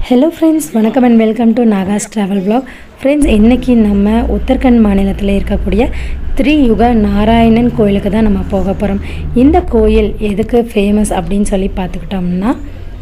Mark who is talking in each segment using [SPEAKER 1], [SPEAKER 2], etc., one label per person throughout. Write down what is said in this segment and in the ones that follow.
[SPEAKER 1] hello friends வணக்கம் and welcome to நாகாஸ் travel vlog friends இன்றைக்கி நம்ம உத்தரகண்ட் மாநிலத்தில் இருக்கக்கூடிய யுக நாராயணன் கோயிலுக்கு தான் நம்ம போக போகிறோம் இந்த கோயில் எதுக்கு ஃபேமஸ் அப்படின்னு சொல்லி பார்த்துக்கிட்டோம்னா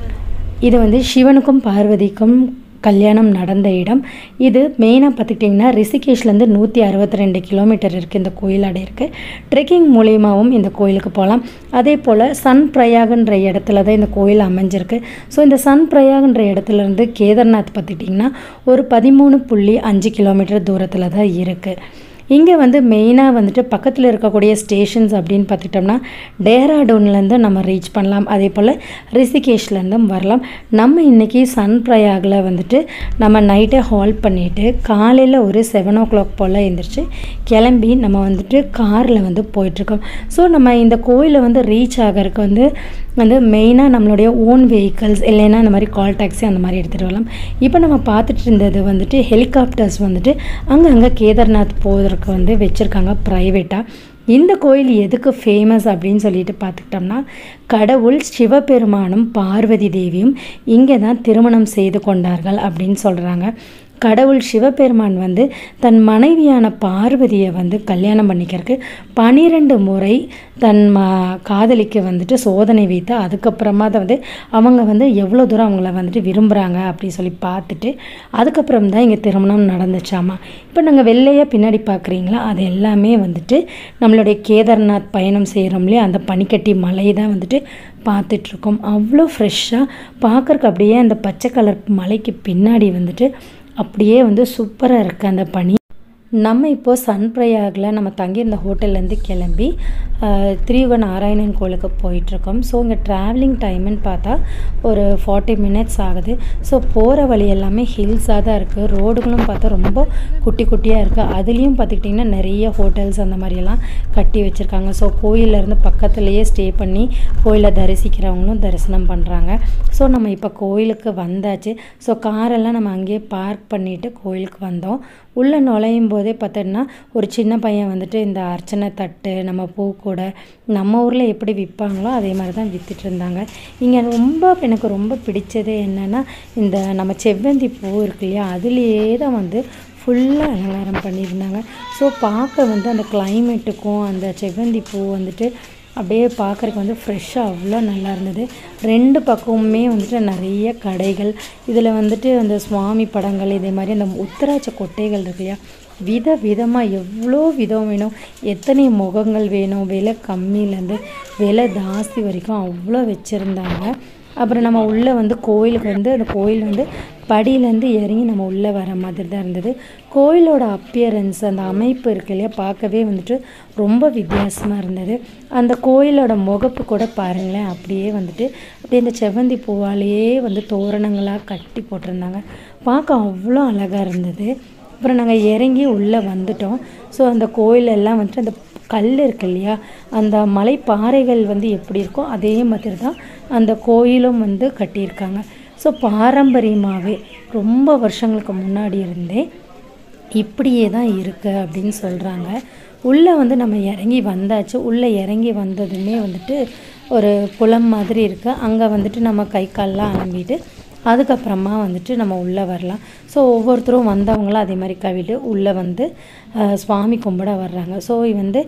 [SPEAKER 1] இது வந்து சிவனுக்கும் பார்வதிக்கும் கல்யாணம் நடந்த இடம் இது மெயினாக பார்த்துக்கிட்டிங்கன்னா ரிஷிகேஷ்லேருந்து நூற்றி அறுபத்தி ரெண்டு கிலோமீட்டர் இருக்குது இந்த கோயில் அடையிருக்கு ட்ரெக்கிங் மூலியமாகவும் இந்த கோயிலுக்கு போகலாம் அதே போல் சன் பிரயாகன்ற இடத்துல தான் இந்த கோயில் அமைஞ்சிருக்கு ஸோ இந்த சன் பிரயாகன்ற இடத்துல இருந்து கேதார்நாத் பார்த்துக்கிட்டிங்கன்னா ஒரு பதிமூணு புள்ளி அஞ்சு கிலோமீட்டர் தூரத்தில் தான் இருக்குது இங்கே வந்து மெயினாக வந்துட்டு பக்கத்தில் இருக்கக்கூடிய ஸ்டேஷன்ஸ் அப்படின்னு பார்த்துக்கிட்டோம்னா டேராடூன்லேருந்து நம்ம ரீச் பண்ணலாம் அதே போல் ரிஷிகேஷ்லேருந்தும் வரலாம் நம்ம இன்றைக்கி சன் பிரயாகில் வந்துட்டு நம்ம நைட்டை ஹால் பண்ணிவிட்டு காலையில் ஒரு செவன் ஓ கிளாக் போல் எழுந்திரிச்சு கிளம்பி நம்ம வந்துட்டு காரில் வந்து போயிட்டுருக்கோம் ஸோ நம்ம இந்த கோயிலை வந்து ரீச் ஆகிறதுக்கு வந்து வந்து மெயினாக நம்மளுடைய ஓன் வெஹிக்கல்ஸ் இல்லைன்னா இந்த மாதிரி கால் டாக்ஸி அந்த மாதிரி எடுத்துகிட்டு வரலாம் இப்போ நம்ம பார்த்துட்டு இருந்தது வந்துட்டு ஹெலிகாப்டர்ஸ் வந்துட்டு அங்கங்கே கேதார்நாத் போவதற்கு வந்து வச்சுருக்காங்க ப்ரைவேட்டாக இந்த கோயில் எதுக்கு ஃபேமஸ் அப்படின்னு சொல்லிட்டு பார்த்துக்கிட்டோம்னா கடவுள் சிவபெருமானும் பார்வதி தேவியும் இங்கே தான் திருமணம் செய்து கொண்டார்கள் அப்படின்னு சொல்கிறாங்க கடவுள் சிவபெருமான் வந்து தன் மனைவியான பார்வதியை வந்து கல்யாணம் பண்ணிக்கிறதுக்கு பனிரெண்டு முறை தன் ம காதலிக்கு வந்துட்டு சோதனை வைத்து அதுக்கப்புறமா தான் வந்து அவங்க வந்து எவ்வளோ தூரம் அவங்கள வந்துட்டு விரும்புகிறாங்க அப்படி சொல்லி பார்த்துட்டு அதுக்கப்புறம் தான் இங்கே திருமணம் நடந்துச்சாமா இப்போ நாங்கள் வெள்ளையாக பின்னாடி பார்க்குறீங்களா அது எல்லாமே வந்துட்டு நம்மளுடைய கேதார்நாத் பயணம் செய்கிறோம் இல்லையா அந்த பனிக்கட்டி மலை தான் வந்துட்டு பார்த்துட்ருக்கோம் அவ்வளோ ஃப்ரெஷ்ஷாக பார்க்குறக்கு அப்படியே அந்த பச்சை கலர் மலைக்கு பின்னாடி வந்துட்டு அப்படியே வந்து சூப்பராக இருக்குது அந்த பனி நம்ம இப்போது சன்பிரயாகில் நம்ம தங்கியிருந்த ஹோட்டல்லேருந்து கிளம்பி திரியுக நாராயணன் கோயிலுக்கு போயிட்டுருக்கோம் ஸோ இங்கே ட்ராவலிங் டைமுன்னு பார்த்தா ஒரு ஃபார்ட்டி மினிட்ஸ் ஆகுது ஸோ போகிற வழி எல்லாமே ஹில்ஸாக தான் இருக்குது ரோடுகளும் பார்த்தா ரொம்ப குட்டி குட்டியாக இருக்குது அதுலேயும் பார்த்துக்கிட்டிங்கன்னா நிறைய ஹோட்டல்ஸ் அந்த மாதிரியெல்லாம் கட்டி வச்சுருக்காங்க ஸோ கோயிலேருந்து பக்கத்துலேயே ஸ்டே பண்ணி கோயிலை தரிசிக்கிறவங்களும் தரிசனம் பண்ணுறாங்க ஸோ நம்ம இப்போ கோயிலுக்கு வந்தாச்சு ஸோ காரெல்லாம் நம்ம அங்கேயே பார்க் பண்ணிவிட்டு கோயிலுக்கு வந்தோம் உள்ளே நுழையும் போதே பார்த்தோன்னா ஒரு சின்ன பையன் வந்துட்டு இந்த அர்ச்சனை தட்டு நம்ம பூக்கூடை நம்ம ஊரில் எப்படி விற்பாங்களோ அதே மாதிரி தான் விற்றுட்டு இருந்தாங்க இங்கே ரொம்ப எனக்கு ரொம்ப பிடிச்சதே என்னென்னா இந்த நம்ம செவ்வந்தி பூ இருக்கு இல்லையா அதுலேயே தான் வந்து ஃபுல்லாக அலங்காரம் பண்ணியிருந்தாங்க ஸோ பார்க்க வந்து அந்த கிளைமேட்டுக்கும் அந்த செவ்வந்தி பூ வந்துட்டு அப்படியே பார்க்குறக்கு வந்து ஃப்ரெஷ்ஷாக அவ்வளோ நல்லா இருந்தது ரெண்டு பக்கமுமே வந்துட்டு நிறைய கடைகள் இதில் வந்துட்டு அந்த சுவாமி படங்கள் இதே மாதிரி அந்த உத்தராட்ச கொட்டைகள் இருக்கு இல்லையா வித விதமாக எவ்வளோ விதம் வேணும் எத்தனை முகங்கள் வேணும் விலை கம்மியிலேருந்து விலை ஜாஸ்தி வரைக்கும் அவ்வளோ வச்சுருந்தாங்க அப்புறம் நம்ம உள்ளே வந்து கோயிலுக்கு வந்து அந்த கோயில் வந்து படியிலேருந்து இறங்கி நம்ம உள்ளே வர மாதிரி தான் இருந்தது கோயிலோட அப்பியரன்ஸ் அந்த அமைப்பு இருக்கு இல்லையா பார்க்கவே வந்துட்டு ரொம்ப வித்தியாசமாக இருந்தது அந்த கோயிலோட முகப்பு கூட பாருங்களேன் அப்படியே வந்துட்டு அப்படியே இந்த செவ்வந்தி பூவாலேயே வந்து தோரணங்களாக கட்டி போட்டிருந்தாங்க பார்க்க அவ்வளோ அழகாக இருந்தது அப்புறம் நாங்கள் இறங்கி உள்ளே வந்துட்டோம் ஸோ அந்த கோயிலெல்லாம் வந்துட்டு அந்த கல் இருக்கு இல்லையா அந்த மலை பாறைகள் வந்து எப்படி இருக்கோ அதே மாதிரி தான் அந்த கோயிலும் வந்து கட்டியிருக்காங்க ஸோ பாரம்பரியமாகவே ரொம்ப வருஷங்களுக்கு முன்னாடி இருந்தே இப்படியே தான் இருக்குது அப்படின்னு சொல்கிறாங்க உள்ளே வந்து நம்ம இறங்கி வந்தாச்சு உள்ளே இறங்கி வந்ததுமே வந்துட்டு ஒரு குளம் மாதிரி இருக்குது அங்கே வந்துட்டு நம்ம கை கால்லாம் அலம்பிட்டு அதுக்கப்புறமா வந்துட்டு நம்ம உள்ளே வரலாம் ஸோ ஒவ்வொருத்தரும் வந்தவங்களும் அதே மாதிரி கவிட்டு உள்ளே வந்து சுவாமி கும்பிட வர்றாங்க ஸோ வந்து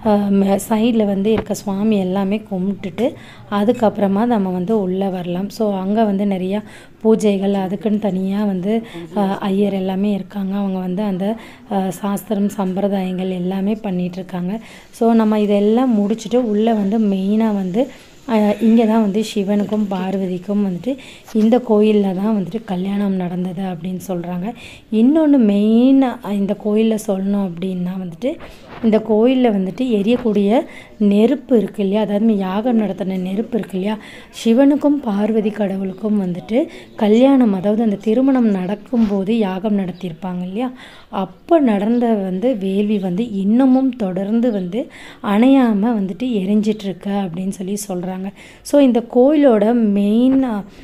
[SPEAKER 1] சைடில் வந்து இருக்க சுவாமி எல்லாமே கும்பிட்டுட்டு அதுக்கப்புறமா நம்ம வந்து உள்ளே வரலாம் ஸோ அங்கே வந்து நிறையா பூஜைகள் அதுக்குன்னு தனியாக வந்து ஐயர் எல்லாமே இருக்காங்க அவங்க வந்து அந்த சாஸ்திரம் சம்பிரதாயங்கள் எல்லாமே பண்ணிகிட்ருக்காங்க ஸோ நம்ம இதெல்லாம் முடிச்சுட்டு உள்ளே வந்து மெயினாக வந்து இங்கே தான் வந்து சிவனுக்கும் பார்வதிக்கும் வந்துட்டு இந்த கோயிலில் தான் வந்துட்டு கல்யாணம் நடந்தது அப்படின்னு சொல்கிறாங்க இன்னொன்று மெயினாக இந்த கோயிலில் சொல்லணும் அப்படின்னா வந்துட்டு இந்த கோயிலில் வந்துட்டு எரியக்கூடிய நெருப்பு இருக்கு இல்லையா அதாவது யாகம் நடத்தின நெருப்பு இருக்கு இல்லையா சிவனுக்கும் பார்வதி கடவுளுக்கும் வந்துட்டு கல்யாணம் அதாவது அந்த திருமணம் நடக்கும்போது யாகம் நடத்தியிருப்பாங்க இல்லையா அப்போ நடந்த வந்து வேள்வி வந்து இன்னமும் தொடர்ந்து வந்து அணையாமல் வந்துட்டு எரிஞ்சிட்ருக்கு அப்படின்னு சொல்லி சொல்கிறாங்க ஸோ இந்த கோயிலோட மெயின்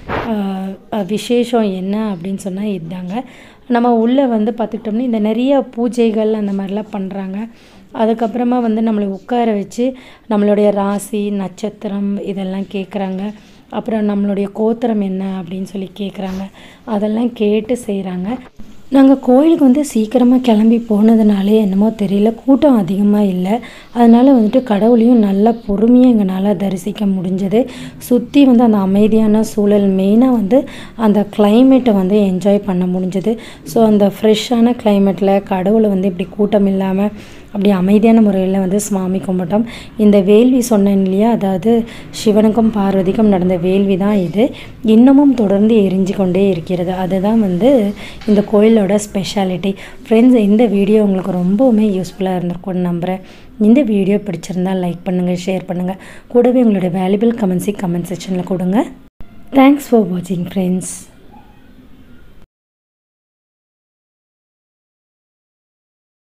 [SPEAKER 1] விசேஷம் என்ன அப்படின்னு சொன்னால் இதுதாங்க நம்ம உள்ளே வந்து பார்த்துக்கிட்டோம்னா இந்த நிறைய பூஜைகள் அந்த மாதிரிலாம் பண்ணுறாங்க அதுக்கப்புறமா வந்து நம்மளை உட்கார வச்சு நம்மளுடைய ராசி நட்சத்திரம் இதெல்லாம் கேட்குறாங்க அப்புறம் நம்மளுடைய கோத்திரம் என்ன அப்படின்னு சொல்லி கேட்குறாங்க அதெல்லாம் கேட்டு செய்கிறாங்க நாங்கள் கோயிலுக்கு வந்து சீக்கிரமாக கிளம்பி போனதுனாலே என்னமோ தெரியல கூட்டம் அதிகமாக இல்லை அதனால் வந்துட்டு கடவுளையும் நல்லா பொறுமையாக எங்களால் தரிசிக்க முடிஞ்சது சுற்றி வந்து அந்த அமைதியான சூழல் மெயினாக வந்து அந்த கிளைமேட்டை வந்து என்ஜாய் பண்ண முடிஞ்சது ஸோ அந்த ஃப்ரெஷ்ஷான கிளைமேட்டில் கடவுளை வந்து இப்படி கூட்டம் இல்லாமல் அப்படி அமைதியான முறையில் வந்து சுவாமி கும்பிட்டோம் இந்த வேள்வி சொன்னேன் இல்லையா அதாவது சிவனுக்கும் பார்வதிக்கும் நடந்த வேள்வி தான் இது இன்னமும் தொடர்ந்து எரிஞ்சு கொண்டே இருக்கிறது அதுதான் வந்து இந்த கோயிலோட ஸ்பெஷாலிட்டி ஃப்ரெண்ட்ஸ் இந்த வீடியோ உங்களுக்கு ரொம்பவுமே யூஸ்ஃபுல்லாக இருந்திருக்கும்னு நம்புகிறேன் இந்த வீடியோ பிடிச்சிருந்தால் லைக் பண்ணுங்கள் ஷேர் பண்ணுங்கள் கூடவே உங்களுடைய வேல்யூபிள் கமெண்ட்ஸை கமெண்ட் செக்ஷனில் கொடுங்க தேங்க்ஸ் ஃபார் வாட்சிங் ஃப்ரெண்ட்ஸ்